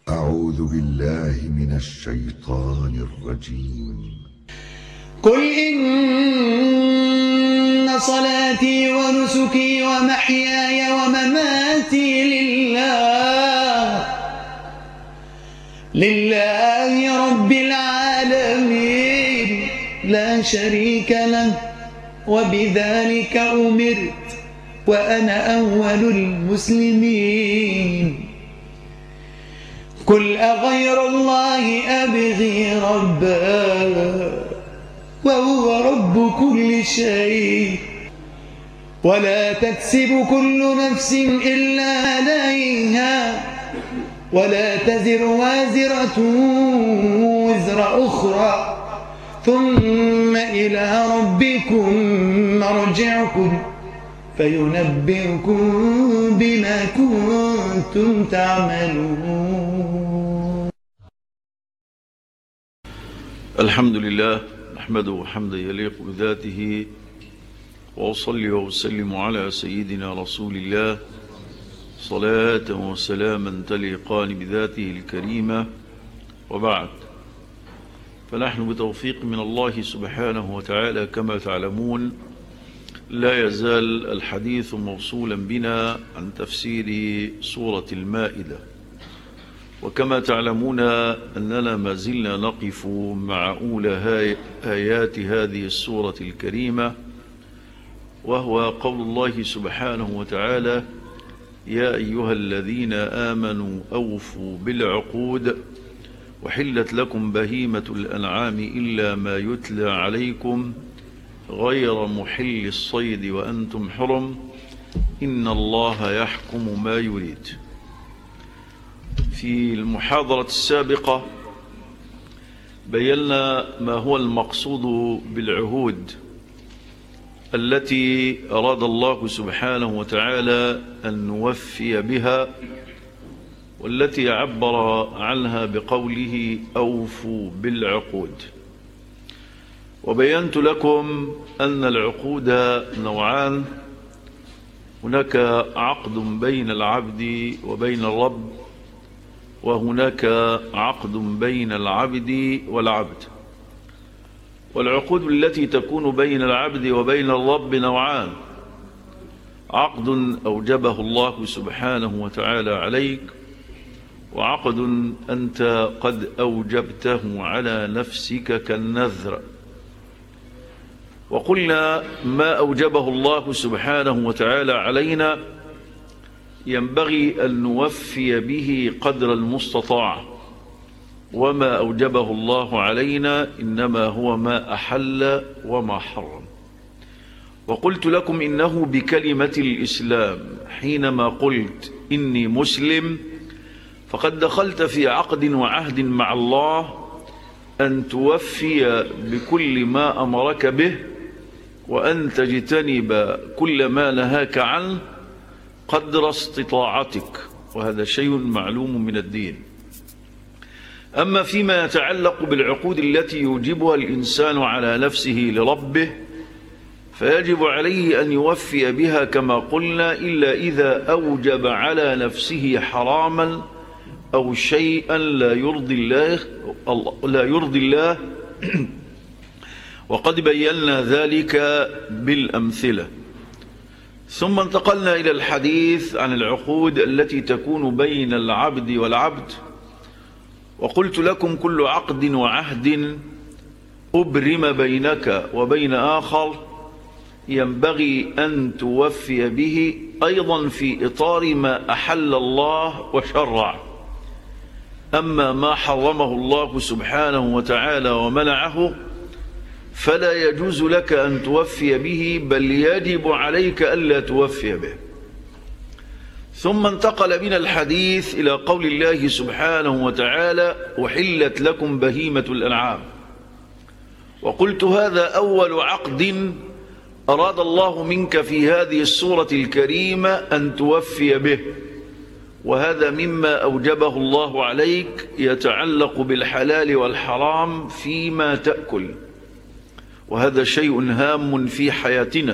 أعوذ بالله من الشيطان الرجيم قل إن صلاتي ونسكي ومحياي ومماتي لله لله رب العالمين لا شريك له وبذلك أمرت وأنا أول المسلمين قل أغير الله أبغي ربا وهو رب كل شيء ولا تكسب كل نفس إلا عليها ولا تزر وازرة وزر أخرى ثم إلى ربكم مرجعكم فينبئكم بما كنتم تعملون الحمد لله نحمده حمدا يليق بذاته وأصلي وأسلم على سيدنا رسول الله صلاة وسلاما تليقان بذاته الكريمة وبعد فنحن بتوفيق من الله سبحانه وتعالى كما تعلمون لا يزال الحديث موصولا بنا عن تفسير سورة المائدة وكما تعلمون أننا ما زلنا نقف مع أولى آيات هذه السورة الكريمة وهو قول الله سبحانه وتعالى يا أيها الذين آمنوا أوفوا بالعقود وحلت لكم بهيمة الأنعام إلا ما يتلى عليكم غير محل الصيد وأنتم حرم إن الله يحكم ما يريد في المحاضرة السابقة بينا ما هو المقصود بالعهود التي أراد الله سبحانه وتعالى أن نوفي بها والتي عبر عنها بقوله أوفوا بالعقود وبينت لكم أن العقود نوعان هناك عقد بين العبد وبين الرب وهناك عقد بين العبد والعبد والعقود التي تكون بين العبد وبين الرب نوعان عقد أوجبه الله سبحانه وتعالى عليك وعقد أنت قد أوجبته على نفسك كالنذر وقلنا ما أوجبه الله سبحانه وتعالى علينا ينبغي أن نوفي به قدر المستطاع وما أوجبه الله علينا إنما هو ما أحل وما حرم وقلت لكم إنه بكلمة الإسلام حينما قلت إني مسلم فقد دخلت في عقد وعهد مع الله أن توفي بكل ما أمرك به وأن تجتنب كل ما نهاك عنه قدر استطاعتك وهذا شيء معلوم من الدين أما فيما يتعلق بالعقود التي يوجبها الإنسان على نفسه لربه فيجب عليه أن يوفي بها كما قلنا إلا إذا أوجب على نفسه حراما أو شيئا لا يرضي الله لا يرضي الله وقد بينا ذلك بالأمثلة ثم انتقلنا إلى الحديث عن العقود التي تكون بين العبد والعبد وقلت لكم كل عقد وعهد أبرم بينك وبين آخر ينبغي أن توفي به أيضا في إطار ما أحل الله وشرع أما ما حرمه الله سبحانه وتعالى ومنعه فلا يجوز لك أن توفي به بل يجب عليك ألا توفي به ثم انتقل بنا الحديث إلى قول الله سبحانه وتعالى وحلت لكم بهيمة الأنعام وقلت هذا أول عقد أراد الله منك في هذه السورة الكريمة أن توفي به وهذا مما أوجبه الله عليك يتعلق بالحلال والحرام فيما تأكل وهذا شيء هام في حياتنا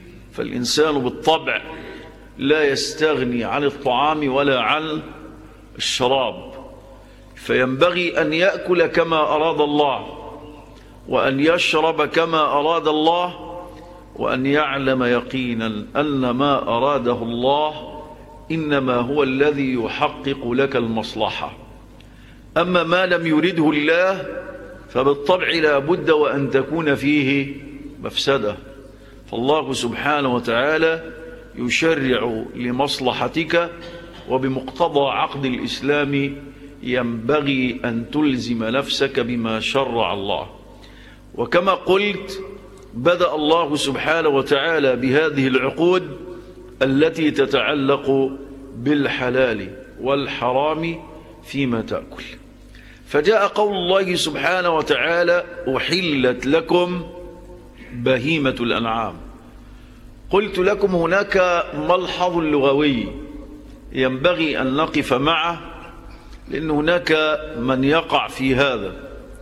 فالإنسان بالطبع لا يستغني عن الطعام ولا عن الشراب فينبغي أن يأكل كما أراد الله وأن يشرب كما أراد الله وأن يعلم يقينا أن ما أراده الله إنما هو الذي يحقق لك المصلحة أما ما لم يرده الله فبالطبع لا بد وأن تكون فيه مفسدة فالله سبحانه وتعالى يشرع لمصلحتك وبمقتضى عقد الإسلام ينبغي أن تلزم نفسك بما شرع الله وكما قلت بدأ الله سبحانه وتعالى بهذه العقود التي تتعلق بالحلال والحرام فيما تأكل فجاء قول الله سبحانه وتعالى أحلت لكم بهيمة الأنعام قلت لكم هناك ملحظ لغوي ينبغي أن نقف معه لأن هناك من يقع في هذا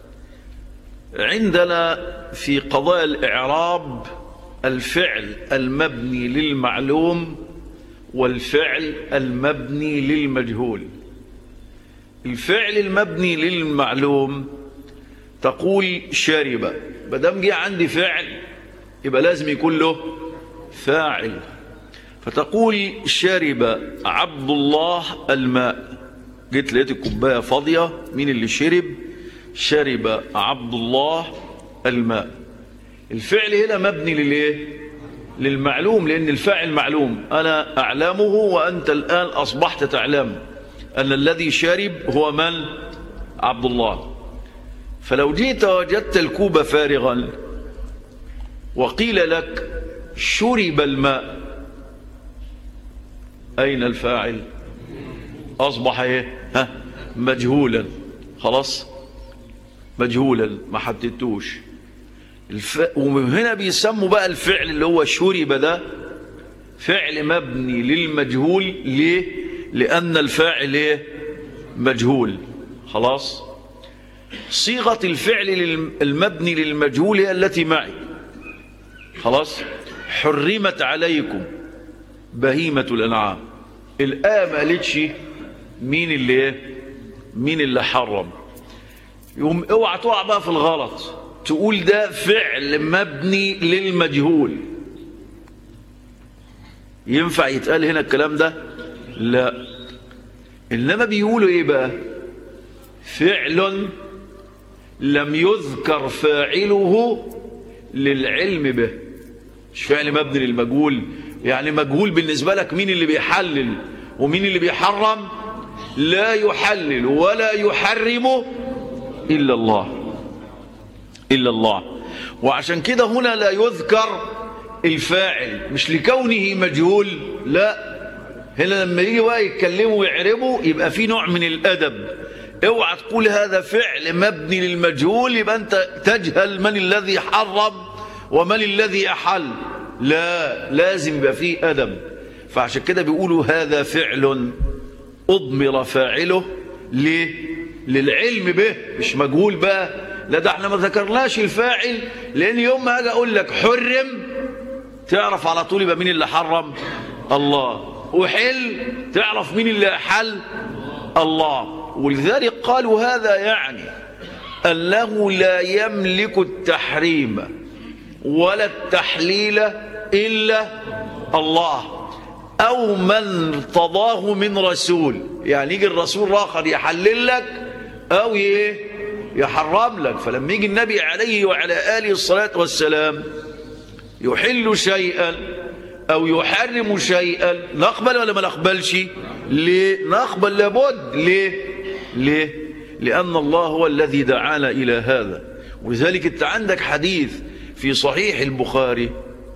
عندنا في قضايا الإعراب الفعل المبني للمعلوم والفعل المبني للمجهول الفعل المبني للمعلوم تقول شرب بدم جه عندي فعل يبقى لازم يكون له فاعل فتقول شرب عبد الله الماء جيت لقيت الكوبايه فاضيه مين اللي شرب شرب عبد الله الماء الفعل هنا مبني للايه للمعلوم لان الفاعل معلوم انا اعلمه وانت الان اصبحت تعلم ان الذي شرب هو من عبد الله فلو جيت وجدت الكوب فارغا وقيل لك شرب الماء اين الفاعل اصبح ايه ها مجهولا خلاص مجهولا ما حددتوش الف... ومن هنا بيسموا بقى الفعل اللي هو شرب ده فعل مبني للمجهول ليه لان الفاعل ايه مجهول خلاص صيغه الفعل المبني للمجهول هي التي معي خلاص حرمت عليكم بهيمه الانعام الآية ما قالتش مين اللي ايه مين اللي حرم يقوم اوعى تقع بقى في الغلط تقول ده فعل مبني للمجهول ينفع يتقال هنا الكلام ده لا انما بيقولوا ايه بقى فعل لم يذكر فاعله للعلم به مش فعل مبني للمجهول يعني مجهول بالنسبة لك مين اللي بيحلل ومين اللي بيحرم لا يحلل ولا يحرم إلا الله إلا الله وعشان كده هنا لا يذكر الفاعل مش لكونه مجهول لا هنا لما يجي بقى يتكلموا ويعربوا يبقى في نوع من الأدب اوعى تقول هذا فعل مبني للمجهول يبقى انت تجهل من الذي حرم ومن الذي أحل لا لازم يبقى فيه أدب فعشان كده بيقولوا هذا فعل أضمر فاعله ليه؟ للعلم به مش مجهول بقى لا ده احنا ما ذكرناش الفاعل لأن يوم ما أجي أقول لك حرم تعرف على طول يبقى مين اللي حرم الله وحل تعرف مين اللي حل الله ولذلك قالوا هذا يعني أنه لا يملك التحريم ولا التحليل إلا الله أو من ارتضاه من رسول يعني يجي الرسول آخر يحلل لك أو إيه يحرم لك فلما يجي النبي عليه وعلى آله الصلاة والسلام يحل شيئا أو يحرم شيئا نقبل ولا ما نقبلش ليه نقبل لابد ليه ليه لأن الله هو الذي دعانا إلى هذا ولذلك انت عندك حديث في صحيح البخاري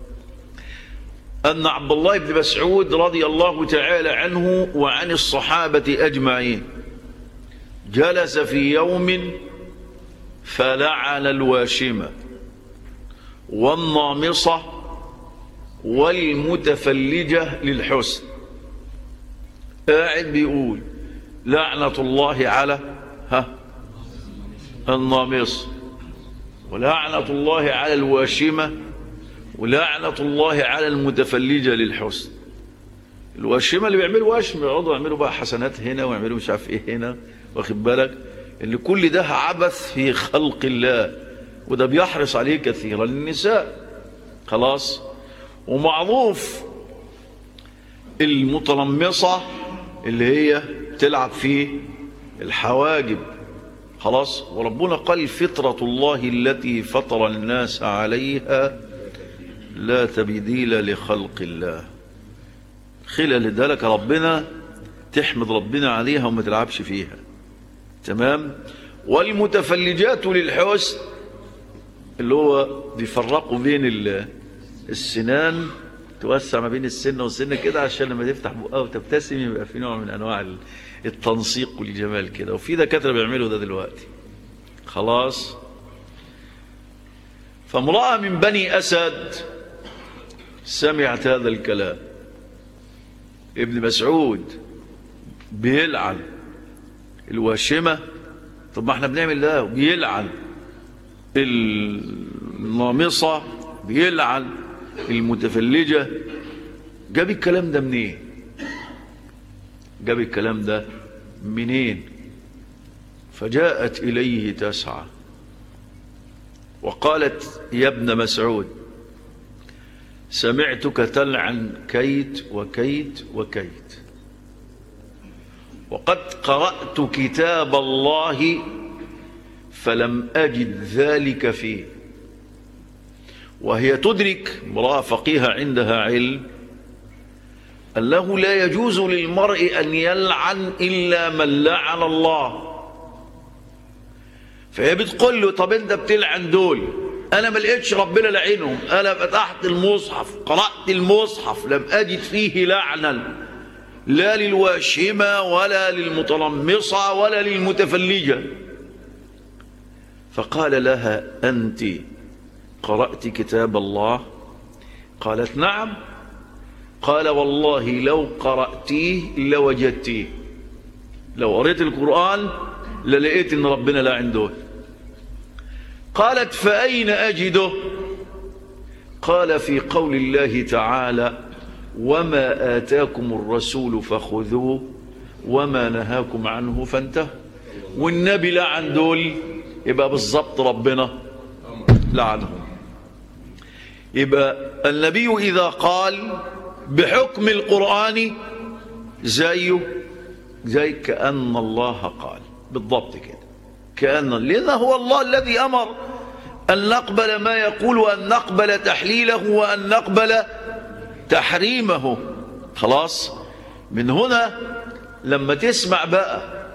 أن عبد الله بن مسعود رضي الله تعالى عنه وعن الصحابة أجمعين جلس في يوم فلعن الواشمة والنامصة والمتفلجة للحسن قاعد بيقول لعنة الله على ها النامصة ولعنة الله على الواشمة ولعنة الله على المتفلجة للحسن الوشمه اللي بيعملوا وشم يقعدوا يعملوا بقى حسنات هنا ويعملوا مش عارف ايه هنا واخد بالك ان كل ده عبث في خلق الله وده بيحرص عليه كثيرا النساء خلاص ومعروف المتلمصه اللي هي تلعب في الحواجب خلاص وربنا قال فطرة الله التي فطر الناس عليها لا تبديل لخلق الله خلال ذلك ربنا تحمد ربنا عليها وما تلعبش فيها تمام والمتفلجات للحسن اللي هو بيفرقوا بين ال- السنان توسع ما بين السنة والسنة كده عشان لما تفتح بقها وتبتسم يبقى في نوع من انواع ال- التنسيق والجمال كده وفي دكاترة بيعملوا ده دلوقتي خلاص فامرأة من بني أسد سمعت هذا الكلام ابن مسعود بيلعن الواشمة طب ما احنا بنعمل ده بيلعن النامصة بيلعن المتفلجة جاب الكلام ده منين جاب الكلام ده منين فجاءت إليه تسعى وقالت يا ابن مسعود سمعتك تلعن كيت وكيت وكيت وقد قرأت كتاب الله فلم أجد ذلك فيه وهي تدرك امرأة فقيهة عندها علم أنه لا يجوز للمرء أن يلعن إلا من لعن الله فهي بتقول له طب انت بتلعن دول انا ما لقيتش ربنا لعنهم انا فتحت المصحف قرات المصحف لم اجد فيه لعنا لا للواشمه ولا للمتلمصه ولا للمتفلجه فقال لها انت قرات كتاب الله قالت نعم قال والله لو قراتيه لوجدتيه لو قريت القران للقيت ان ربنا لا عنده قالت فأين أجده قال في قول الله تعالى وما آتاكم الرسول فخذوه وما نهاكم عنه فانتهوا والنبي لعن دول يبقى بالضبط ربنا لعنهم يبقى النبي إذا قال بحكم القرآن زيه زي كأن الله قال بالضبط كده كأن لأن هو الله الذي أمر أن نقبل ما يقول وأن نقبل تحليله وأن نقبل تحريمه خلاص من هنا لما تسمع بقى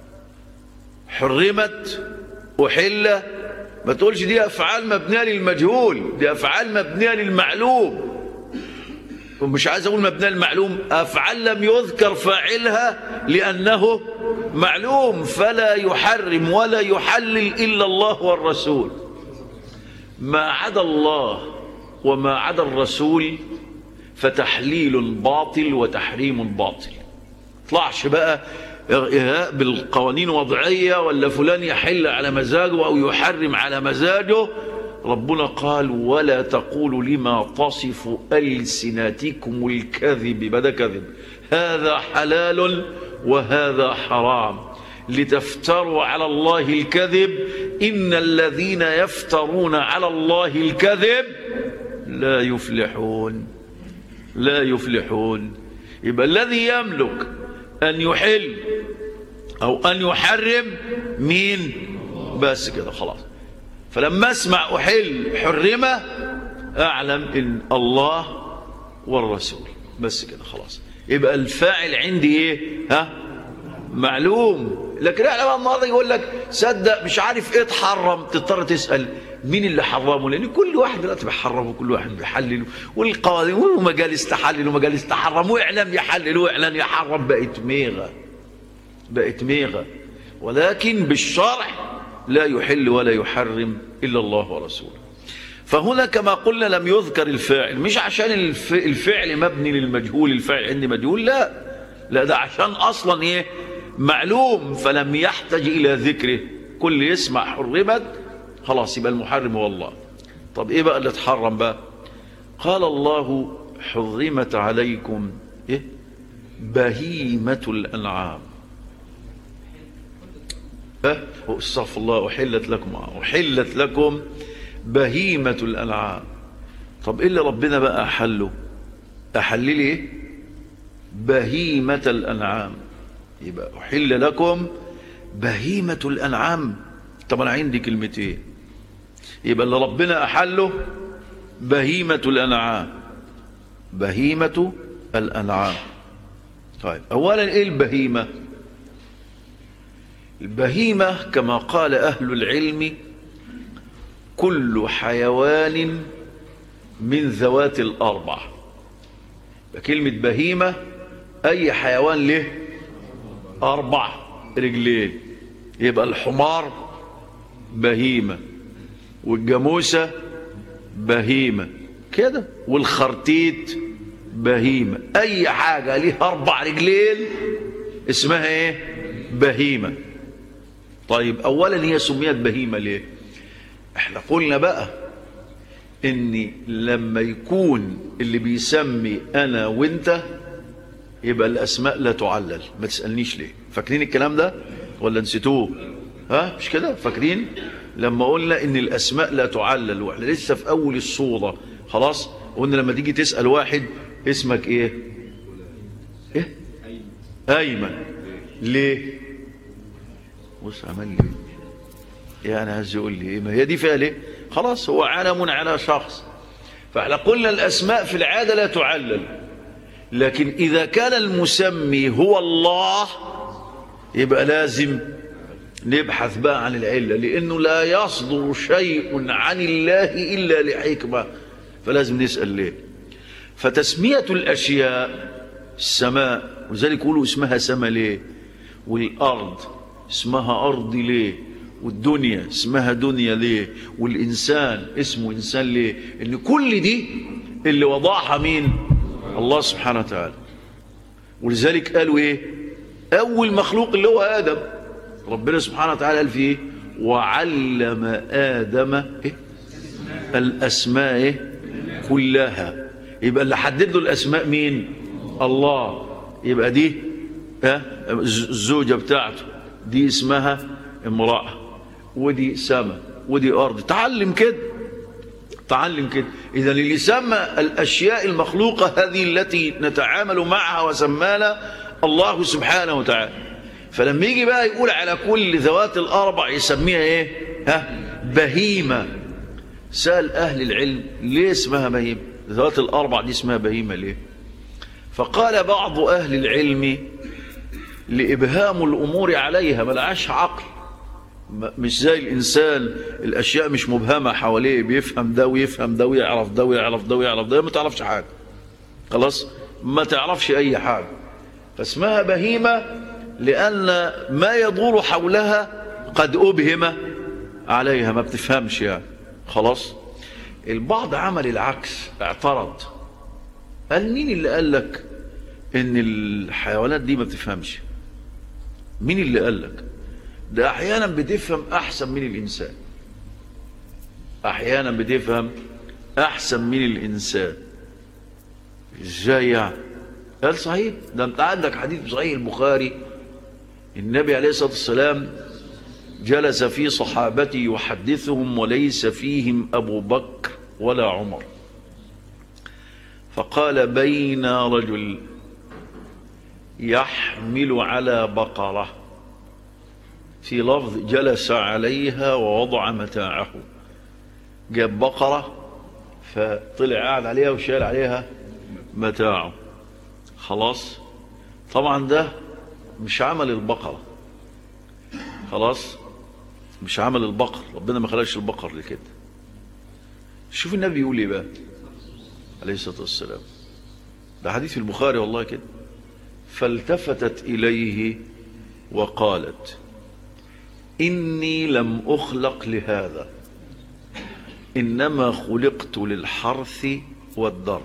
حرمت أحل ما تقولش دي أفعال مبنية للمجهول دي أفعال مبنية للمعلوم ومش عايز أقول مبنية للمعلوم أفعال لم يذكر فاعلها لأنه معلوم فلا يحرم ولا يحلل إلا الله والرسول ما عدا الله وما عدا الرسول فتحليل باطل وتحريم باطل طلعش بقى بالقوانين وضعية ولا فلان يحل على مزاجه أو يحرم على مزاجه ربنا قال ولا تقولوا لما تصف ألسنتكم الكذب بدا كذب هذا حلال وهذا حرام لتفتروا على الله الكذب إن الذين يفترون على الله الكذب لا يفلحون لا يفلحون يبقى الذي يملك أن يحل أو أن يحرم مين بس كده خلاص فلما اسمع أحل حرمة أعلم إن الله والرسول بس كده خلاص يبقى الفاعل عندي ايه ها معلوم لكن احنا النهارده يقول لك صدق مش عارف ايه اتحرم تضطر تسال مين اللي حرمه لان كل واحد دلوقتي بيحرم وكل واحد بيحلل والقوانين ومجالس تحلل ومجالس تحرم واعلام يحلل واعلان يحرم بقت ميغه بقت ميغه ولكن بالشرع لا يحل ولا يحرم الا الله ورسوله فهنا كما قلنا لم يذكر الفاعل مش عشان الفعل مبني للمجهول الفاعل عندي مجهول لا لا ده عشان اصلا ايه معلوم فلم يحتاج الى ذكره كل يسمع حرمت خلاص يبقى المحرم هو الله طب ايه بقى اللي اتحرم بقى قال الله حرمت عليكم ايه بهيمة الأنعام ها؟ استغفر الله أحلت لكم أحلت لكم بهيمة الأنعام طب إيه اللي ربنا بقى أحله أحل لي إيه بهيمة الأنعام يبقى أحل لكم بهيمة الأنعام طب أنا عندي كلمتين يبقى اللي ربنا أحله بهيمة الأنعام بهيمة الأنعام طيب أولا إيه البهيمة البهيمة كما قال أهل العلم كل حيوان من ذوات الأربع كلمة بهيمة أي حيوان له أربع رجلين يبقى الحمار بهيمة والجاموسة بهيمة كده والخرتيت بهيمة أي حاجة ليها أربع رجلين اسمها إيه بهيمة طيب أولا هي سميت بهيمة ليه احنا قلنا بقى ان لما يكون اللي بيسمي انا وانت يبقى الاسماء لا تعلل ما تسالنيش ليه فاكرين الكلام ده ولا نسيتوه ها مش كده فاكرين لما قلنا ان الاسماء لا تعلل واحنا لسه في اول الصوره خلاص قلنا لما تيجي تسال واحد اسمك ايه ايه ايمن ليه بص عمل لي يعني عايز يقول لي ايه ما هي دي فيها ليه خلاص هو علم على شخص فاحنا قلنا الاسماء في العاده لا تعلل لكن اذا كان المسمي هو الله يبقى لازم نبحث بقى عن العله لانه لا يصدر شيء عن الله الا لحكمه فلازم نسال ليه فتسميه الاشياء السماء ولذلك يقولوا اسمها سما ليه والارض اسمها ارض ليه والدنيا اسمها دنيا ليه والإنسان اسمه إنسان ليه إن كل دي اللي وضعها مين الله سبحانه وتعالى ولذلك قالوا إيه أول مخلوق اللي هو آدم ربنا سبحانه وتعالى قال فيه وعلم آدم إيه؟ الأسماء إيه؟ كلها يبقى اللي حدد له الأسماء مين الله يبقى دي ها الزوجة بتاعته دي اسمها امرأة ودي سماء ودي أرض تعلم كده تعلم كده إذا اللي سمى الأشياء المخلوقة هذه التي نتعامل معها وسمانا الله سبحانه وتعالى فلما يجي بقى يقول على كل ذوات الأربع يسميها إيه ها بهيمة سأل أهل العلم ليه اسمها بهيمة ذوات الأربع دي اسمها بهيمة ليه فقال بعض أهل العلم لإبهام الأمور عليها ملعاش عقل مش زي الإنسان الأشياء مش مبهمة حواليه بيفهم ده ويفهم ده ويعرف ده ويعرف ده ويعرف ده ما تعرفش حاجة خلاص ما تعرفش أي حاجة فاسمها بهيمة لأن ما يدور حولها قد أبهم عليها ما بتفهمش يعني خلاص البعض عمل العكس اعترض قال مين اللي قال لك ان الحيوانات دي ما بتفهمش مين اللي قال لك ده احيانا بتفهم احسن من الانسان احيانا بتفهم احسن من الانسان ازاي يعني قال صحيح ده انت عندك حديث صحيح البخاري النبي عليه الصلاه والسلام جلس في صحابته يحدثهم وليس فيهم ابو بكر ولا عمر فقال بين رجل يحمل على بقره في لفظ جلس عليها ووضع متاعه جاب بقرة فطلع قاعد عليها وشال عليها متاعه خلاص طبعا ده مش عمل البقرة خلاص مش عمل البقر ربنا ما خلقش البقر لكده شوف النبي يقول ايه بقى عليه الصلاة والسلام ده حديث البخاري والله كده فالتفتت إليه وقالت إني لم أخلق لهذا إنما خلقت للحرث والضر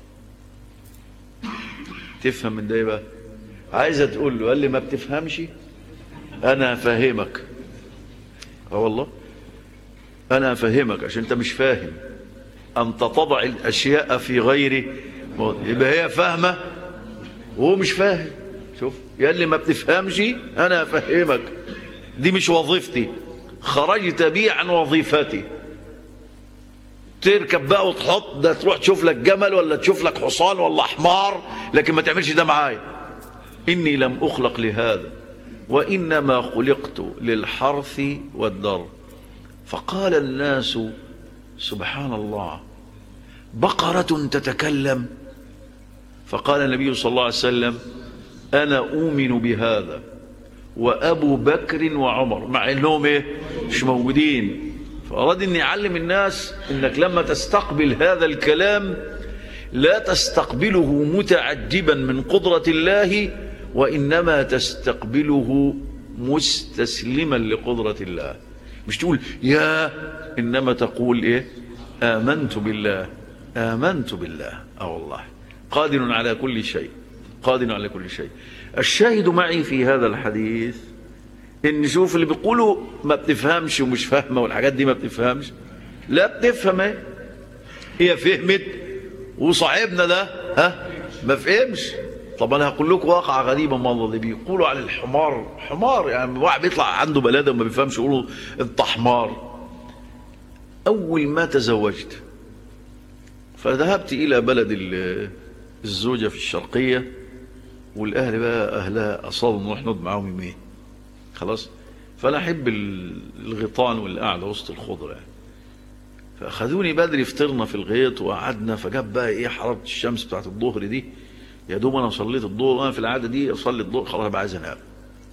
تفهم من ده إيه بقى عايزة تقول له قال لي ما بتفهمش أنا أفهمك اه والله أنا أفهمك عشان أنت مش فاهم أنت تضع الأشياء في غير موضع. يبقى هي فاهمة وهو مش فاهم شوف يا اللي ما بتفهمش انا افهمك دي مش وظيفتي خرجت بي عن وظيفتي تركب بقى وتحط ده تروح تشوف لك جمل ولا تشوف لك حصان ولا حمار لكن ما تعملش ده معايا إني لم أخلق لهذا وإنما خلقت للحرث والدر فقال الناس سبحان الله بقرة تتكلم فقال النبي صلى الله عليه وسلم أنا أؤمن بهذا وأبو بكر وعمر مع أنهم إيه مش موجودين فأراد أن يعلم الناس أنك لما تستقبل هذا الكلام لا تستقبله متعجبا من قدرة الله وإنما تستقبله مستسلما لقدرة الله مش تقول يا إنما تقول إيه آمنت بالله آمنت بالله أه والله قادر على كل شيء قادر على كل شيء الشاهد معي في هذا الحديث ان شوف اللي بيقولوا ما بتفهمش ومش فاهمه والحاجات دي ما بتفهمش لا بتفهم ايه هي فهمت وصاحبنا ده ها ما فهمش طب انا هقول لكم واقعه غريبه المره اللي بيقولوا على الحمار حمار يعني واحد بيطلع عنده بلاده وما بيفهمش يقولوا انت حمار اول ما تزوجت فذهبت الى بلد ال- الزوجه في الشرقيه والاهل بقى اهلها اصروا نروح نقعد معاهم يومين خلاص فانا احب ال- الغيطان والقعده وسط الخضره يعني فاخذوني بدري فطرنا في الغيط وقعدنا فجاب بقى ايه حراره الشمس بتاعت الظهر دي يا دوب انا صليت الظهر وانا في العاده دي اصلي الظهر خلاص بقى عايز انام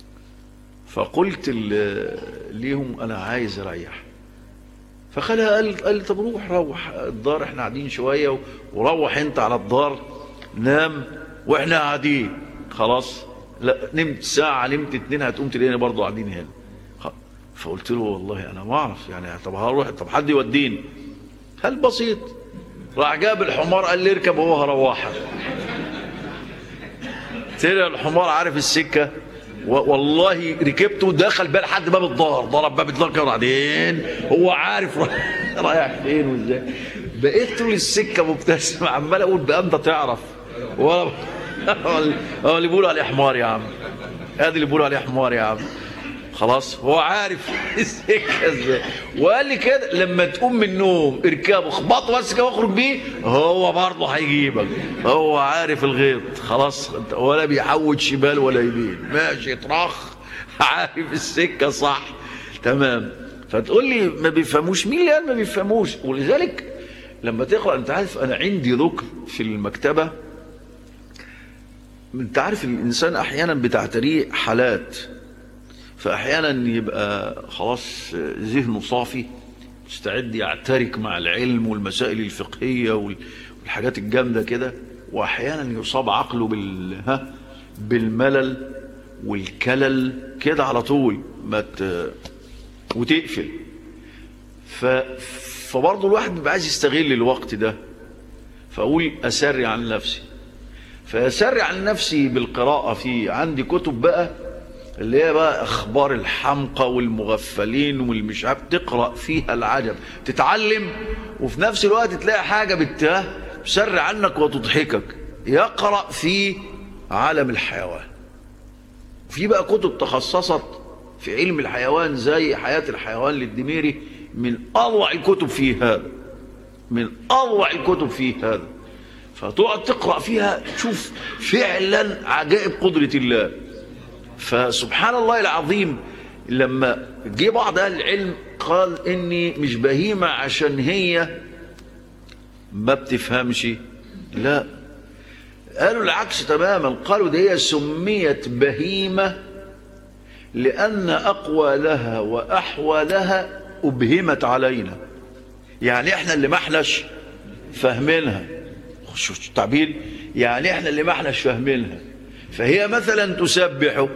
فقلت ال- ليهم انا عايز اريح فخلها قال قال لي طب روح روح الدار احنا قاعدين شويه و- وروح انت على الدار نام واحنا قاعدين خلاص لا نمت ساعه نمت اتنين هتقوم تلاقينا برضه قاعدين هنا خ- فقلت له والله انا ما اعرف يعني طب هروح طب حد يوديني هل بسيط راح جاب الحمار قال لي اركب وهو هروحك طلع الحمار عارف السكه و- والله ركبته ودخل بقى لحد باب الدار ضرب باب الدار كده وبعدين هو عارف رايح- رايح فين وازاي بقيت طول السكه مبتسم عمال اقول بقى انت تعرف ولا هو اللي بيقولوا عليه حمار يا عم هذا اللي بيقولوا عليه حمار يا عم خلاص هو عارف السكه ازاي وقال لي كده لما تقوم من النوم اركبه اخبطه بس كده واخرج بيه هو برضه هيجيبك هو عارف الغيط خلاص انت ولا بيحوج شمال ولا يمين ماشي طرخ عارف السكه صح تمام فتقول لي ما بيفهموش مين اللي قال ما بيفهموش ولذلك لما تقرا انت عارف انا عندي ركن في المكتبه انت عارف الانسان احيانا بتعتريه حالات فاحيانا يبقى خلاص ذهنه صافي مستعد يعترك مع العلم والمسائل الفقهيه وال- والحاجات الجامده كده واحيانا يصاب عقله بال ها بالملل والكلل كده على طول ما ت... وتقفل ف... فبرضه الواحد بيبقى عايز يستغل الوقت ده فاقول اسري عن نفسي فيسري عن نفسي بالقراءة في عندي كتب بقى اللي هي بقى اخبار الحمقى والمغفلين والمش عارف تقرا فيها العجب تتعلم وفي نفس الوقت تلاقي حاجه بت تسري عنك وتضحكك يقرا في عالم الحيوان في بقى كتب تخصصت في علم الحيوان زي حياه الحيوان للدميري من اروع الكتب في هذا من اروع الكتب في هذا فتقعد تقرا فيها تشوف فعلا عجائب قدره الله فسبحان الله العظيم لما جه بعض اهل العلم قال اني مش بهيمه عشان هي ما بتفهمش لا قالوا العكس تماما قالوا ده هي سميت بهيمه لان اقوالها واحوالها ابهمت علينا يعني احنا اللي ما احناش فاهمينها شو التعبير يعني احنا اللي ما احناش فاهمينها فهي مثلا تسبح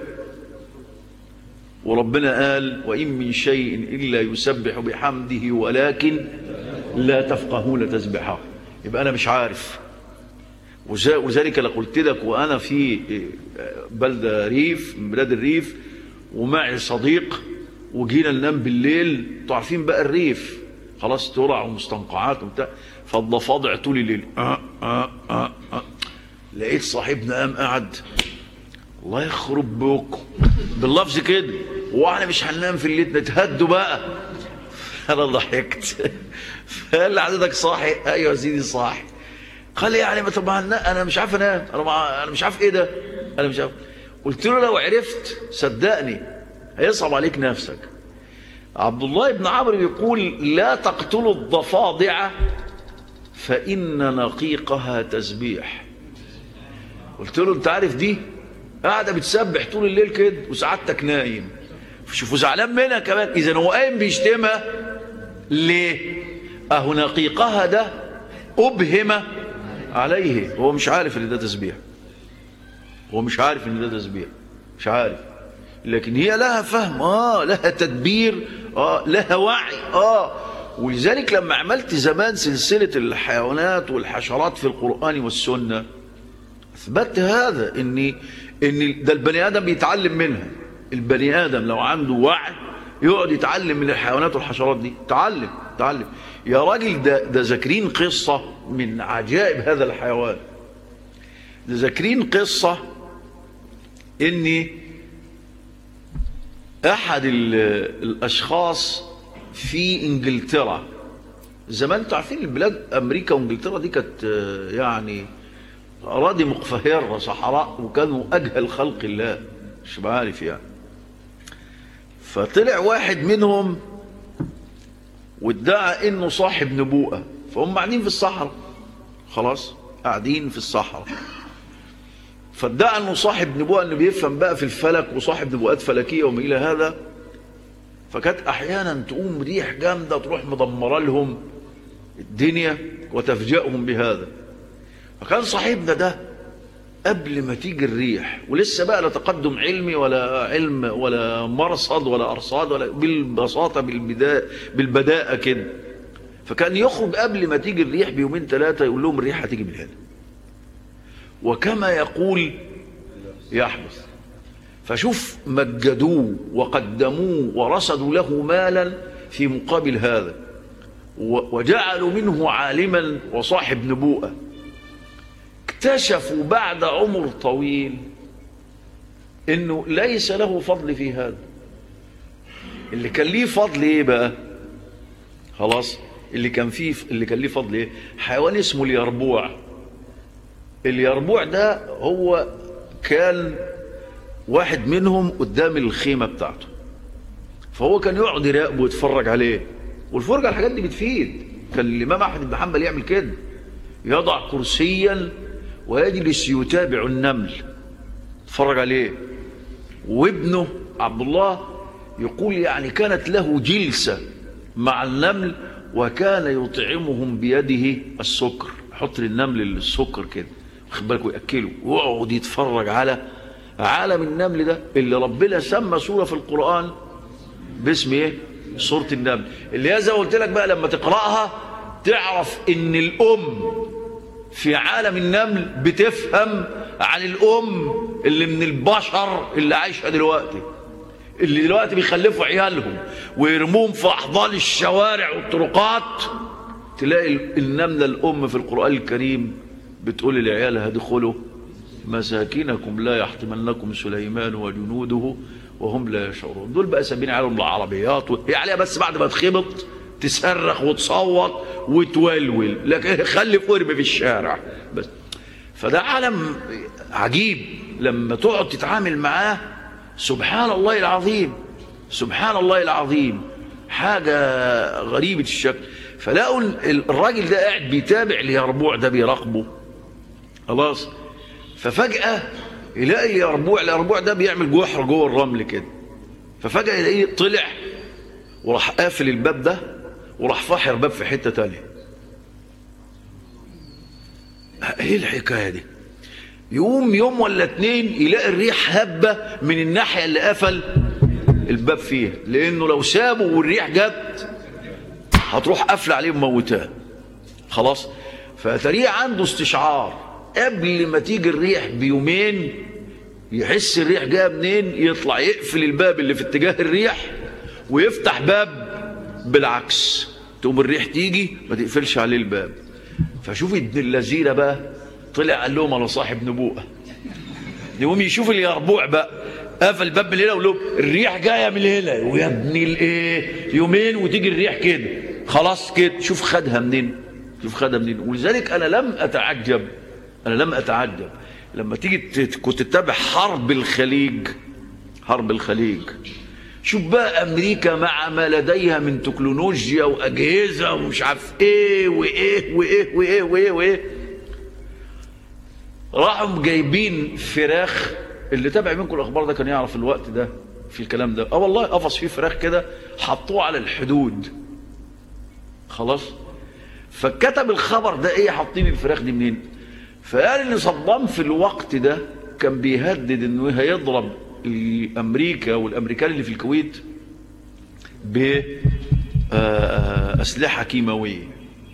وربنا قال وإن من شيء إلا يسبح بحمده ولكن لا تفقهون تسبحه يبقى أنا مش عارف وز- وذلك لقلت لك وأنا في بلدة ريف من بلاد الريف ومعي صديق وجينا ننام بالليل انتوا عارفين بقى الريف خلاص ترع ومستنقعات وبتاع فالضفادع طول الليل آه آه آه آه. لقيت صاحبنا قام قعد الله يخرب بوكم باللفظ كده واحنا مش هننام في الليل نتهدوا بقى انا ضحكت فقال لي حضرتك صاحي ايوه يا سيدي صاحي قال لي يعني ما طبعا لا انا مش عارف انام انا مع... انا مش عارف ايه ده انا مش عارف قلت له لو عرفت صدقني هيصعب عليك نفسك عبد الله بن عمرو بيقول لا تقتلوا الضفادع فإن نقيقها تسبيح قلت له انت عارف دي قاعدة بتسبح طول الليل كده وسعادتك نايم شوفوا زعلان منها كمان اذا هو قايم بيشتمها ليه اهو نقيقها ده ابهم عليه هو مش عارف ان ده تسبيح هو مش عارف ان ده تسبيح مش عارف لكن هي لها فهم اه لها تدبير اه لها وعي اه ولذلك لما عملت زمان سلسلة الحيوانات والحشرات في القرآن والسنة اثبتت هذا ان ان ده البني ادم بيتعلم منها البني ادم لو عنده وعي يقعد يتعلم من الحيوانات والحشرات دي تعلم تعلم يا راجل ده ده ذاكرين قصه من عجائب هذا الحيوان ده ذاكرين قصه ان احد ال- الاشخاص في انجلترا زمان انتوا عارفين البلاد امريكا وانجلترا دي كانت آه، يعني اراضي مقفهره صحراء وكانوا اجهل خلق الله مش عارف يعني فطلع واحد منهم وادعى انه صاحب نبوءه فهم قاعدين في الصحراء خلاص قاعدين في الصحراء فادعى انه صاحب نبوءه انه بيفهم بقى في الفلك وصاحب نبوءات فلكيه وما الى هذا فكانت احيانا تقوم ريح جامده تروح مدمره لهم الدنيا وتفجئهم بهذا فكان صاحبنا ده قبل ما تيجي الريح ولسه بقى لا تقدم علمي ولا علم ولا مرصد ولا ارصاد ولا بالبساطه بالبداء بالبداءه كده فكان يخرج قبل ما تيجي الريح بيومين ثلاثه يقول لهم الريح هتيجي من هنا وكما يقول يحدث فشوف مجدوه وقدموه ورصدوا له مالا في مقابل هذا و- وجعلوا منه عالما وصاحب نبوءه اكتشفوا بعد عمر طويل انه ليس له فضل في هذا اللي كان ليه فضل ايه بقى خلاص اللي كان فيه اللي كان ليه فضل ايه حيوان اسمه اليربوع اليربوع ده هو كان واحد منهم قدام الخيمه بتاعته فهو كان يقعد يراقبه ويتفرج عليه والفرجه على الحاجات دي بتفيد كان الامام احمد بن حنبل يعمل كده يضع كرسيا ويجلس يتابع النمل اتفرج عليه وابنه عبد الله يقول يعني كانت له جلسة مع النمل وكان يطعمهم بيده السكر يحط للنمل السكر كده واخد بالك ويأكله ويقعد يتفرج على عالم النمل ده اللي ربنا سمى سورة في القرآن باسم ايه سورة النمل اللي هي زي ما قلت لك بقى لما تقرأها تعرف ان الام في عالم النمل بتفهم عن الام اللي من البشر اللي عايشه دلوقتي اللي دلوقتي بيخلفوا عيالهم ويرموهم في احضان الشوارع والطرقات تلاقي النمله الام في القران الكريم بتقول لعيالها ادخلوا مساكنكم لا يحطمنكم سليمان وجنوده وهم لا يشعرون دول بقى سابين عليهم العربيات وهي عليها بس بعد ما تخبط تصرخ وتصوت وتولول لكن خلف وارمي في الشارع بس فده عالم عجيب لما تقعد تتعامل معاه سبحان الله العظيم سبحان الله العظيم حاجة غريبة الشكل فلاقوا الراجل ده قاعد بيتابع اليربوع ده بيراقبه خلاص ففجأة يلاقي اليربوع اليربوع ده بيعمل جحر جوه الرمل كده ففجأة يلاقيه طلع وراح قافل الباب ده وراح فاحر باب في حتة تانية ايه الحكاية دي يقوم يوم ولا اتنين يلاقي الريح هبة من الناحية اللي قفل الباب فيها لانه لو سابه والريح جت هتروح قافله عليه وموتاه خلاص فتريه عنده استشعار قبل ما تيجي الريح بيومين يحس الريح جايه منين يطلع يقفل الباب اللي في اتجاه الريح ويفتح باب بالعكس تقوم الريح تيجي ما تقفلش عليه الباب فشوف ابن اللذينه بقى طلع قال لهم انا صاحب نبوءه يقوم يشوف اليربوع بقى قفل الباب من هنا وله الريح جايه من هنا ويا ابني الايه يومين وتيجي الريح كده خلاص كده شوف خدها منين شوف خدها منين ولذلك انا لم اتعجب انا لم اتعجب لما تيجي تت- كنت تتابع حرب الخليج حرب الخليج شوف بقى امريكا مع ما لديها من تكنولوجيا واجهزه ومش عارف ايه وايه وايه وايه وايه وايه راحوا جايبين فراخ اللي تابع منكم الاخبار ده كان يعرف الوقت ده في الكلام ده اه والله قفص فيه فراخ كده حطوه على الحدود خلاص فكتب الخبر ده ايه حاطين الفراخ دي منين فقال ان صدام في الوقت ده كان بيهدد انه هيضرب امريكا والامريكان اللي في الكويت باسلحه كيماويه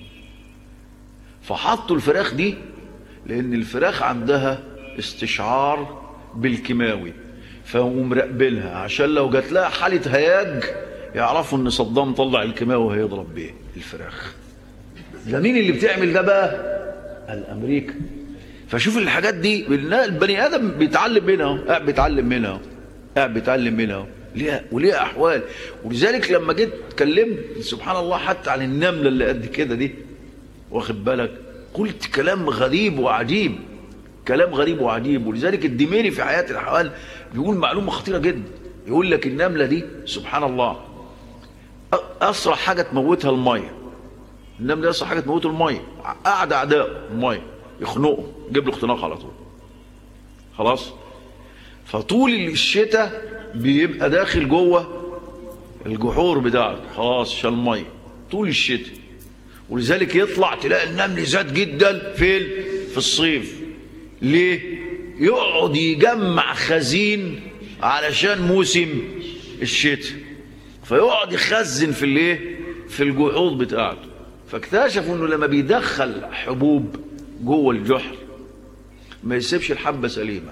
فحطوا الفراخ دي لان الفراخ عندها استشعار بالكيماوي فهو مراقبينها عشان لو جات لها حاله هياج يعرفوا ان صدام طلع الكيماوي هيضرب بيه الفراخ ده مين اللي بتعمل ده بقى الامريكا فشوف الحاجات دي البني ادم بيتعلم منها اهو، قاعد بيتعلم منها اهو، قاعد بيتعلم منها اهو. ليها وليها احوال ولذلك لما جيت اتكلمت سبحان الله حتى عن النمله اللي قد كده دي واخد بالك قلت كلام غريب وعجيب كلام غريب وعجيب ولذلك الدميري في حياه الحيوان بيقول معلومه خطيره جدا يقول لك النمله دي سبحان الله أ- اسرع حاجه تموتها الميه النمله دي اسرع حاجه تموته الميه قعد اعداء الميه يخنقه يجيب له اختناق على طول خلاص فطول الشتاء بيبقى داخل جوه الجحور بتاعته خلاص عشان الميه طول الشتاء ولذلك يطلع تلاقي النمل زاد جدا فين في الصيف ليه يقعد يجمع خزين علشان موسم الشتاء فيقعد يخزن في الايه في الجحود بتاعته فاكتشفوا انه لما بيدخل حبوب جوه الجحر ما يسيبش الحبه سليمه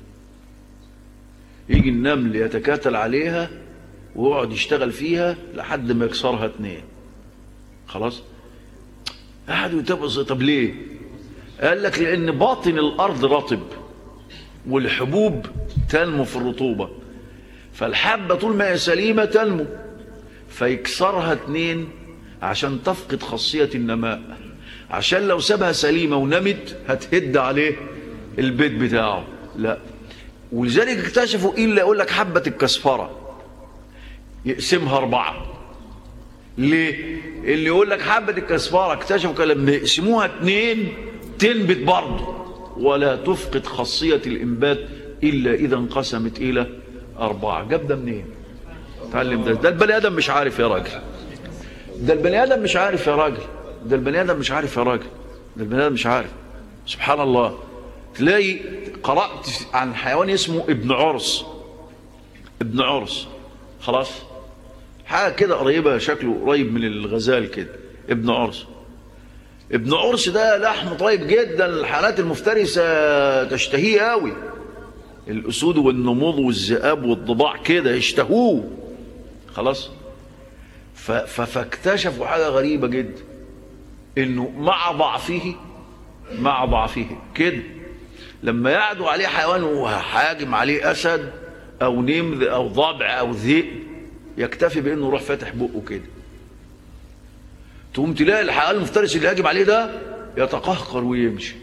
يجي النمل يتكاتل عليها ويقعد يشتغل فيها لحد ما يكسرها اتنين خلاص قعدوا يتبعوا طب ليه قال لك لان باطن الارض رطب والحبوب تنمو في الرطوبه فالحبه طول ما هي سليمه تنمو فيكسرها اتنين عشان تفقد خاصيه النماء عشان لو سابها سليمه ونمت هتهد عليه البيت بتاعه لا ولذلك اكتشفوا الا يقول لك حبه الكسفره يقسمها اربعه ليه؟ اللي يقول لك حبة الكسفارة اكتشفوا كان لما يقسموها اتنين تنبت برضه ولا تفقد خاصية الإنبات إلا إذا انقسمت إلى أربعة جاب ده منين؟ تعلم ده ده البني آدم مش عارف يا راجل ده البني آدم مش عارف يا راجل ده البني آدم مش عارف يا راجل ده البني آدم مش عارف سبحان الله تلاقي قرأت عن حيوان اسمه ابن عرس ابن عرس خلاص حاجه كده قريبه شكله قريب من الغزال كده ابن عرس ابن عرس ده لحم طيب جدا الحيوانات المفترسه تشتهيه قوي الاسود والنمور والذئاب والضباع كده يشتهوه خلاص ف- ف- فاكتشفوا حاجه غريبه جدا انه مع ضعفه مع ضعفه كده لما يعدوا عليه حيوان وهاجم عليه اسد او نمر او ضبع او ذئب يكتفي بانه يروح فاتح بقه كده تقوم تلاقي الحيوان المفترس اللي هاجم عليه ده يتقهقر ويمشي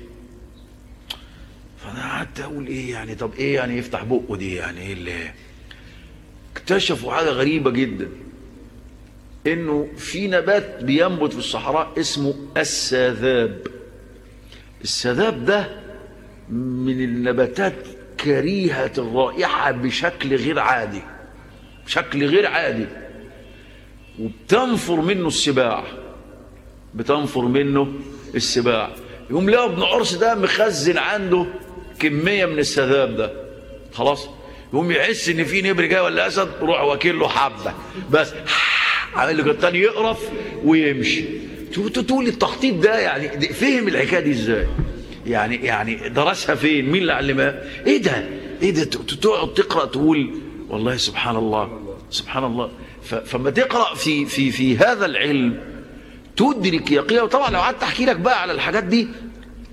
فانا قعدت اقول ايه يعني طب ايه يعني يفتح بقه دي يعني ايه اللي اكتشفوا حاجه غريبه جدا انه في نبات بينبت في الصحراء اسمه الساذاب الساذاب ده من النباتات كريهه الرائحه بشكل غير عادي بشكل غير عادي وبتنفر منه السباع بتنفر منه السباع يقوم لقوا ابن عرس ده مخزن عنده كميه من السذاب ده خلاص يقوم يحس ان في نبر جاي ولا اسد روح واكل له حبه بس عامل له كده تاني يقرف ويمشي تقول تقول التخطيط ده يعني ده- فهم الحكايه دي ازاي يعني يعني درسها فين مين اللي علمها ايه ده ايه ده ت- تقعد تقرا تقول والله سبحان الله سبحان الله ف- فما تقرا في في في هذا العلم تدرك يقينا وطبعا لو قعدت احكي لك بقى على الحاجات دي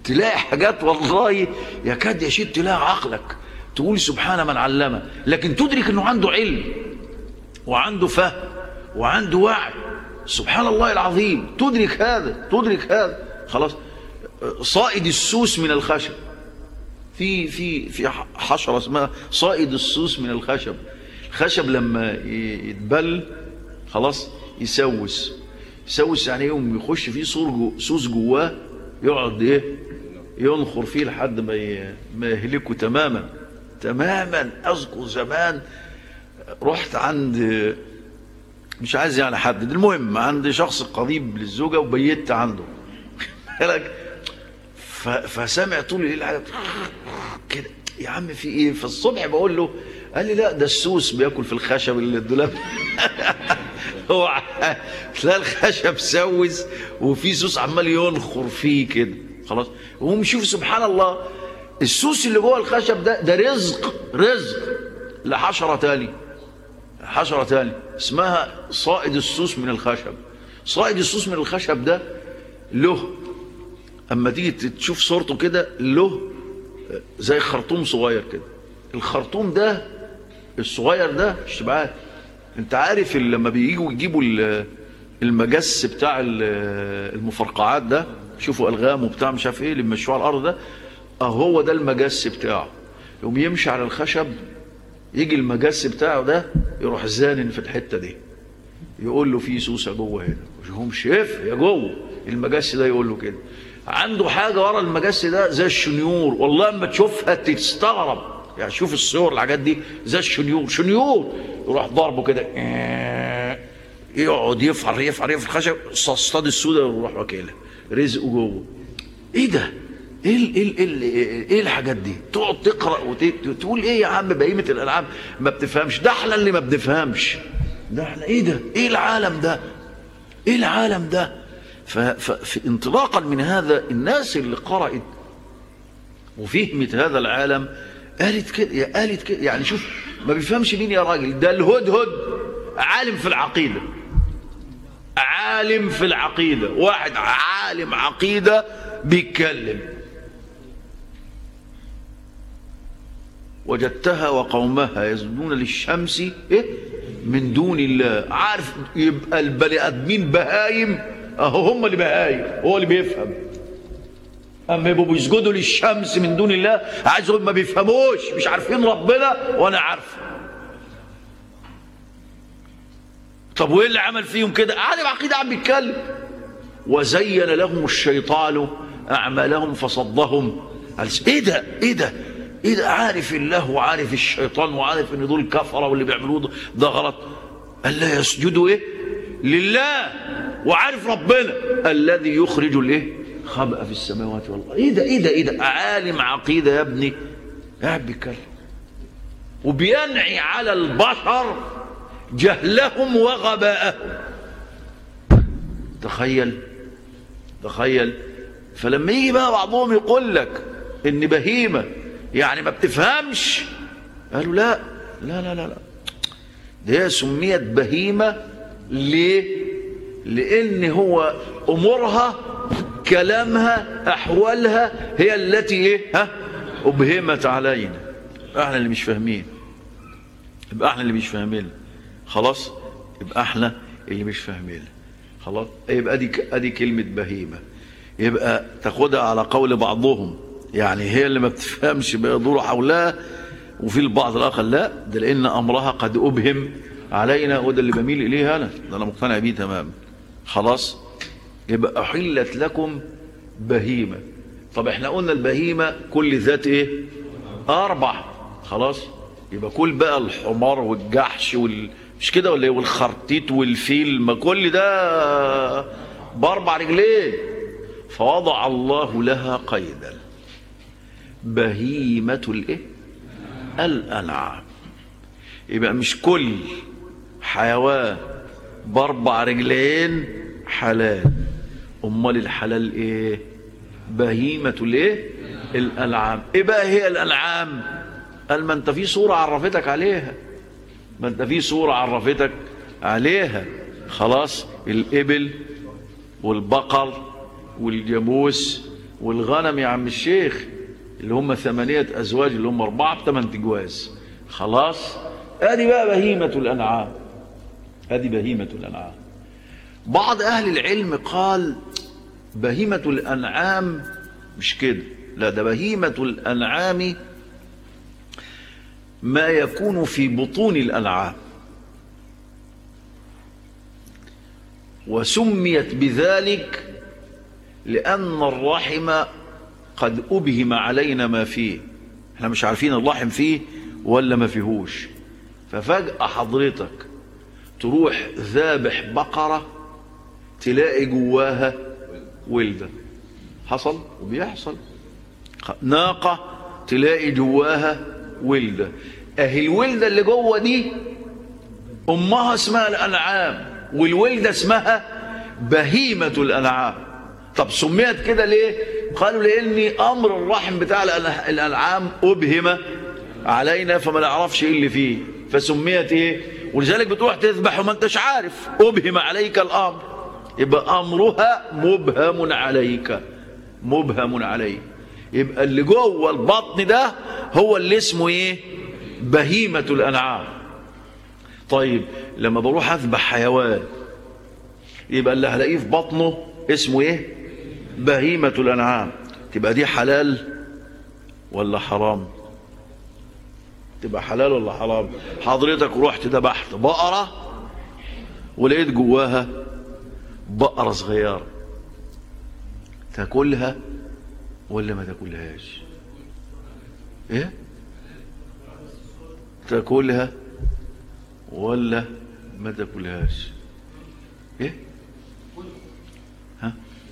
تلاقي حاجات والله يكاد يشد تلاقي عقلك تقول سبحان من علمه لكن تدرك انه عنده علم وعنده فهم وعنده وعي سبحان الله العظيم تدرك هذا تدرك هذا خلاص صائد السوس من الخشب في في في حشره اسمها صائد السوس من الخشب الخشب لما يتبل خلاص يسوس يسوس يعني يوم يخش فيه صور جو سوس جواه يقعد ايه ينخر فيه لحد ما ي- ما يهلكه تماما تماما اذكر زمان رحت عند مش عايز يعني حد المهم عند شخص قريب للزوجه وبيت عنده بالك ف- فسامع طول الليل حاجه كده يا عم في ايه فالصبح بقول له قال لي لا ده السوس بياكل في الخشب اللي الدولاب هو ع- تلاقي الخشب سوس وفي سوس عمال ينخر فيه كده خلاص وهم شوف سبحان الله السوس اللي جوه الخشب ده ده رزق رزق لحشره تاني حشره تاني اسمها صائد السوس من الخشب صائد السوس من الخشب ده له اما تيجي تشوف صورته كده له زي خرطوم صغير كده الخرطوم ده الصغير ده مش تبقى عارف. انت عارف ال- لما بييجوا يجيبوا ال- المجس بتاع ال- المفرقعات ده شوفوا الغام وبتاع مش عارف ايه اللي مشوه على الارض ده اهو ده المجس بتاعه يقوم يمشي على الخشب يجي المجس بتاعه ده يروح زانن في الحته دي يقول له في سوسه جوه هنا هم شايف يا جوه المجس ده يقول له كده عنده حاجه ورا المجس ده زي الشنيور والله اما تشوفها تستغرب يعني شوف الصور الحاجات دي زي الشنيور شنيور يروح ضربه كده يقعد يفعر يفعر يفعر خشب صطاد السوده ويروح واكلها رزقه جوه ايه ده ايه ال ايه ال ايه, إيه الحاجات دي تقعد تقرا وتقول ايه يا عم بهيمه الالعاب ما بتفهمش ده احنا اللي ما بنفهمش ده احنا ايه ده ايه العالم ده ايه العالم ده ف- ف- في انطلاقا من هذا الناس اللي قرأت وفهمت هذا العالم قالت كده قالت كده يعني شوف ما بيفهمش مين يا راجل ده الهدهد عالم في العقيده عالم في العقيده واحد عالم عقيده بيتكلم وجدتها وقومها يسجدون للشمس إيه؟ من دون الله عارف يبقى البني ادمين بهايم اهو هم اللي بهايم هو اللي بيفهم اما يبقوا بيسجدوا للشمس من دون الله عايز يقول ما بيفهموش مش عارفين ربنا وانا عارفه طب وايه اللي عمل فيهم كده عالم عقيده عم بيتكلم وزين لهم الشيطان اعمالهم فصدهم عن س- ايه ده ايه ده ايه ده عارف الله وعارف الشيطان وعارف ان دول كفره واللي بيعملوه ده, ده غلط الا يسجدوا ايه لله وعارف ربنا الذي يخرج الايه خبأ في السماوات والارض ايه ده ايه ده ايه ده عالم عقيده يا ابني قاعد بيتكلم وبينعي على البشر جهلهم وغباءهم تخيل تخيل فلما يجي بقى بعضهم يقول لك ان بهيمه يعني ما بتفهمش قالوا لا لا لا لا لا ده هي سميت بهيمه ليه لان هو امورها كلامها احوالها هي التي ايه ها ابهمت علينا احنا اللي مش فاهمين يبقى احنا اللي مش فاهمين خلاص يبقى احنا اللي مش فاهمين خلاص يبقى ادي ادي كلمه بهيمه يبقى تاخدها على قول بعضهم يعني هي اللي ما بتفهمش بيدور حولها وفي البعض الاخر لا ده لان امرها قد ابهم علينا وده اللي بميل اليه انا ده انا مقتنع بيه تماما خلاص يبقى احلت لكم بهيمه طب احنا قلنا البهيمه كل ذات ايه اربع خلاص يبقى كل بقى الحمار والجحش وال مش كده ولا ايه والخرتيت والفيل ما كل ده باربع رجلين فوضع الله لها قيدا بهيمة الايه الانعام يبقى مش كل حيوان باربع رجلين حلال امال الحلال ايه بهيمة الايه الانعام ايه بقى هي الانعام قال ما انت في صورة عرفتك عليها ما انت في صورة عرفتك عليها خلاص الإبل والبقر والجاموس والغنم يا عم الشيخ اللي هم ثمانية أزواج اللي هم أربعة بثمان تجواز خلاص ادي بقى بهيمة الأنعام ادي بهيمة الأنعام بعض أهل العلم قال بهيمة الأنعام مش كده لا ده بهيمة الأنعام ما يكون في بطون الأنعام وسميت بذلك لأن الرحم قد أبهم علينا ما فيه احنا مش عارفين الرحم فيه ولا ما فيهوش ففجأة حضرتك تروح ذابح بقرة تلاقي جواها ولدة حصل وبيحصل ناقة تلاقي جواها ولدة اهي الولدة اللي جوه دي امها اسمها الانعام والولدة اسمها بهيمة الانعام طب سميت كده ليه قالوا لان امر الرحم بتاع الأن- الانعام ابهم علينا فما نعرفش ايه اللي فيه فسميت ايه ولذلك بتروح تذبح وما انتش عارف ابهم عليك الامر يبقى امرها مبهم عليك مبهم عليك يبقى اللي جوه البطن ده هو اللي اسمه ايه بهيمة الانعام طيب لما بروح اذبح حيوان يبقى اللي هلاقيه في بطنه اسمه ايه بهيمة الانعام تبقى دي حلال ولا حرام تبقى حلال ولا حرام حضرتك رحت ذبحت بقرة ولقيت جواها بقرة صغيرة تاكلها ولا ما تاكلهاش ايه تاكلها ولا ما تاكلهاش ايه ها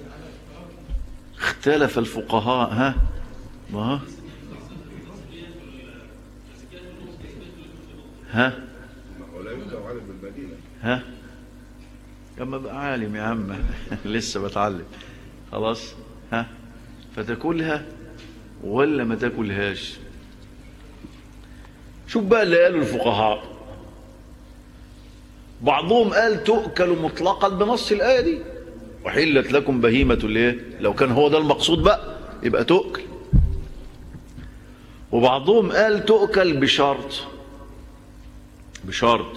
اختلف الفقهاء ها ما ها ها ها لما بقى عالم يا عم لسه بتعلم خلاص ها فتاكلها ولا ما تاكلهاش شوف بقى اللي قالوا الفقهاء بعضهم قال تؤكل مطلقا بنص الآية دي وحلت لكم بهيمة الايه لو كان هو ده المقصود بقى يبقى تؤكل وبعضهم قال تؤكل بشرط بشرط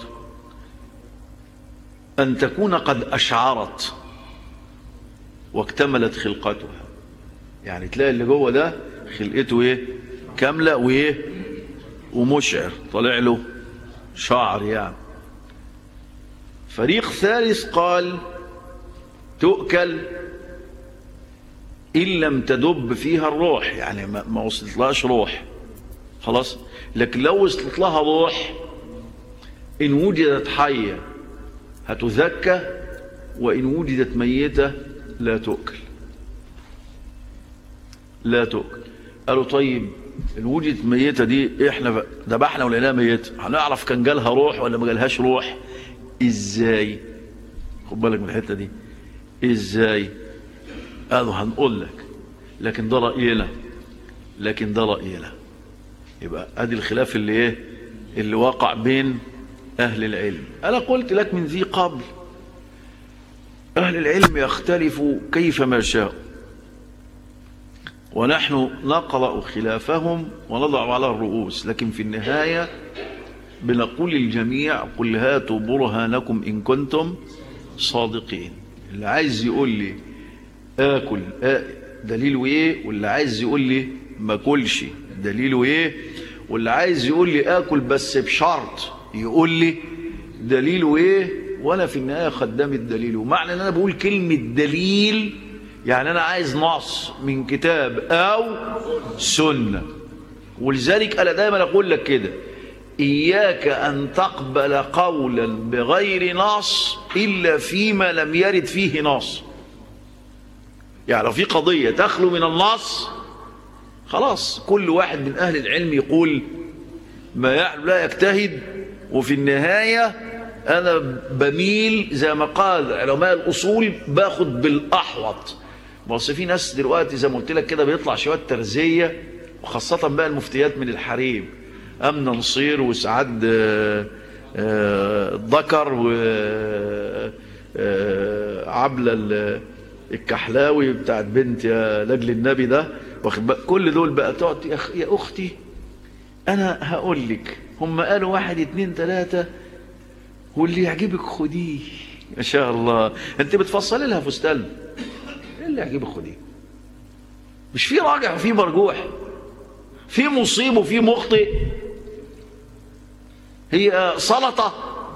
أن تكون قد أشعرت واكتملت خلقتها يعني تلاقي اللي جوه ده خلقته ايه كاملة وايه ومشعر طالع له شعر يعني فريق ثالث قال تؤكل إن لم تدب فيها الروح يعني ما ما وصلتلهاش روح خلاص لكن لو وصلت لها روح إن وجدت حية هتذكى وإن وجدت ميتة لا تؤكل لا تؤكل قالوا طيب إن وجدت ميتة دي إحنا ذبحنا ولقيناها ميتة هنعرف كان جالها روح ولا ما جالهاش روح إزاي خد بالك من الحتة دي إزاي قالوا هنقول لك لكن ده رأينا لكن ده رأينا يبقى ادي الخلاف اللي ايه اللي وقع بين اهل العلم انا قلت لك من ذي قبل اهل العلم يختلفوا كيفما شاءوا ونحن نقرأ خلافهم ونضع على الرؤوس لكن في النهاية بنقول للجميع قل هاتوا برهانكم إن كنتم صادقين اللي عايز يقول لي آكل آ- دليله إيه واللي عايز يقول لي ما كلش دليله إيه واللي عايز يقول لي آكل بس بشرط يقول لي دليله إيه وأنا في النهاية خدام الدليل ومعنى أن أنا بقول كلمة دليل يعني أنا عايز نص من كتاب أو سنة ولذلك أنا دايما أقول لك كده إياك أن تقبل قولا بغير نص إلا فيما لم يرد فيه نص يعني لو في قضية تخلو من النص خلاص كل واحد من أهل العلم يقول ما يعلم لا يجتهد وفي النهاية أنا بميل زي ما قال علماء الأصول باخد بالأحوط بس في ناس دلوقتي زي ما قلت لك كده بيطلع شوية ترزية وخاصة بقى المفتيات من الحريم أمن نصير وسعاد آه، آه، الذكر وعبلة الكحلاوي بتاعت بنت يا لاجل النبي ده واخد بالك كل دول بقى تقعد يا, أخ- يا اختي انا هقول لك هم قالوا واحد اتنين تلاته واللي يعجبك خديه ما شاء الله انت بتفصلي لها فستان ايه اللي يعجبك خديه مش في راجع وفي مرجوح في مصيب وفي مخطئ هي سلطه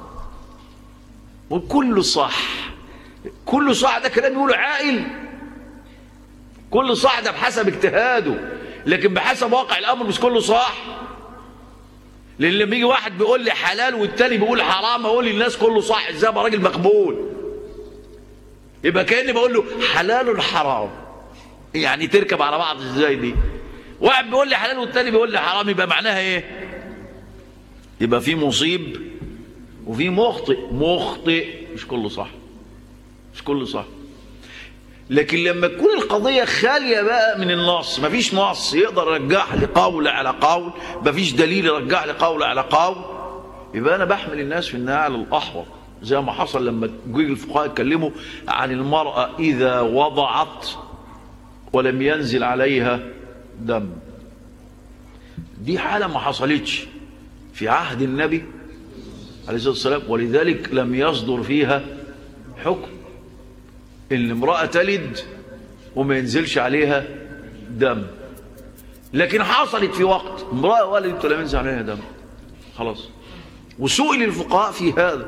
والكل صح كل صح ده كلام يقوله عاقل كل صح ده بحسب اجتهاده لكن بحسب واقع الامر مش كله صح لان لما يجي واحد بيقول لي حلال والتاني بيقول حرام اقول للناس كله صح ازاي ابقى راجل مقبول يبقى كاني بقول له حلال حرام يعني تركب على بعض ازاي دي واحد بيقول لي حلال والتاني بيقول لي حرام يبقى معناها ايه يبقى في مصيب وفي مخطئ مخطئ مش كله صح مش كله صح لكن لما تكون القضية خالية بقى من النص مفيش نص يقدر يرجح لي قول على قول مفيش دليل يرجح لي قول على قول يبقى أنا بحمل الناس في النعل الأحوط زي ما حصل لما جه الفقهاء يتكلموا عن المرأة إذا وضعت ولم ينزل عليها دم دي حالة ما حصلتش في عهد النبي عليه الصلاة والسلام ولذلك لم يصدر فيها حكم ان امرأة تلد وما ينزلش عليها دم لكن حصلت في وقت امرأة ولدت ولم ينزل عليها دم خلاص وسئل الفقهاء في هذا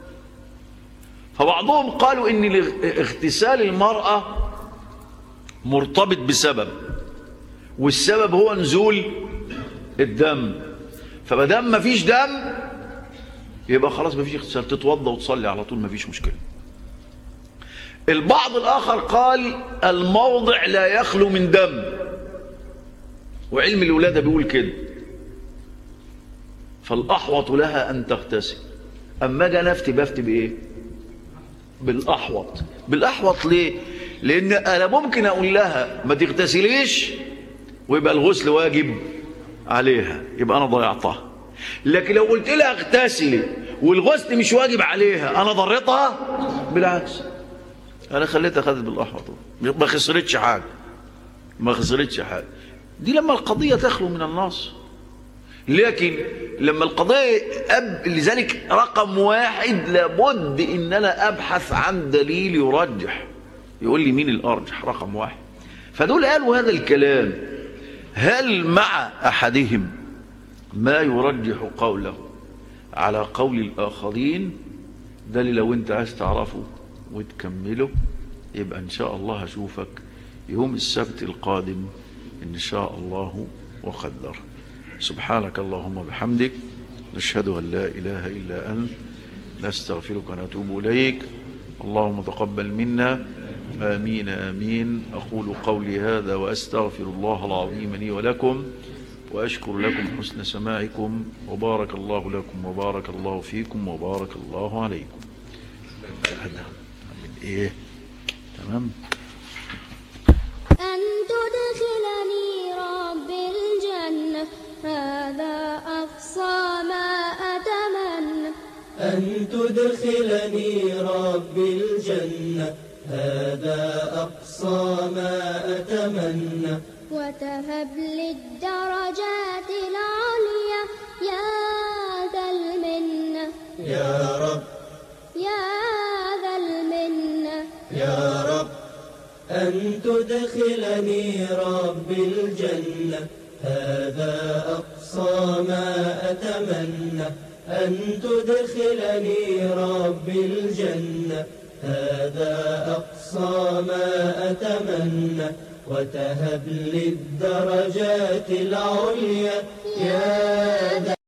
فبعضهم قالوا ان الاغ- اغتسال المرأة مرتبط بسبب والسبب هو نزول الدم فمادام ما فيش دم يبقى خلاص ما فيش اغتسال تتوضى وتصلي على طول ما فيش مشكله البعض الآخر قال الموضع لا يخلو من دم وعلم الولادة بيقول كده فالأحوط لها أن تغتسل أما أجي أنا أفتي بفتي بإيه؟ بالأحوط بالأحوط ليه؟ لأن أنا ممكن أقول لها ما تغتسليش ويبقى الغسل واجب عليها يبقى أنا ضيعتها لكن لو قلت لها اغتسلي والغسل مش واجب عليها أنا ضريتها بالعكس انا خليتها خدت بالاحوط ما خسرتش حاجه ما خسرتش حاجه دي لما القضيه تخلو من النص لكن لما القضيه أب... لذلك رقم واحد لابد ان انا ابحث عن دليل يرجح يقول لي مين الارجح رقم واحد فدول قالوا هذا الكلام هل مع احدهم ما يرجح قوله على قول الاخرين ده اللي لو انت عايز تعرفه وتكمله يبقى ان شاء الله هشوفك يوم السبت القادم ان شاء الله وقدر سبحانك اللهم وبحمدك نشهد ان لا اله الا انت نستغفرك ونتوب اليك اللهم تقبل منا امين امين اقول قولي هذا واستغفر الله العظيم لي ولكم واشكر لكم حسن سماعكم وبارك الله لكم وبارك الله فيكم وبارك الله عليكم هذا من ايه تمام أن تدخلني رب الجنة هذا أقصى ما أتمنى أن تدخلني رب الجنة هذا أقصى ما أتمنى وتهب لي الدرجات العليا يا ذا المنة يا رب يا ذا المنة يا رب أن تدخلني رب الجنة هذا أقصى ما أتمنى أن تدخلني رب الجنة هذا أقصى ما أتمنى وتهب لي الدرجات العليا يا ذا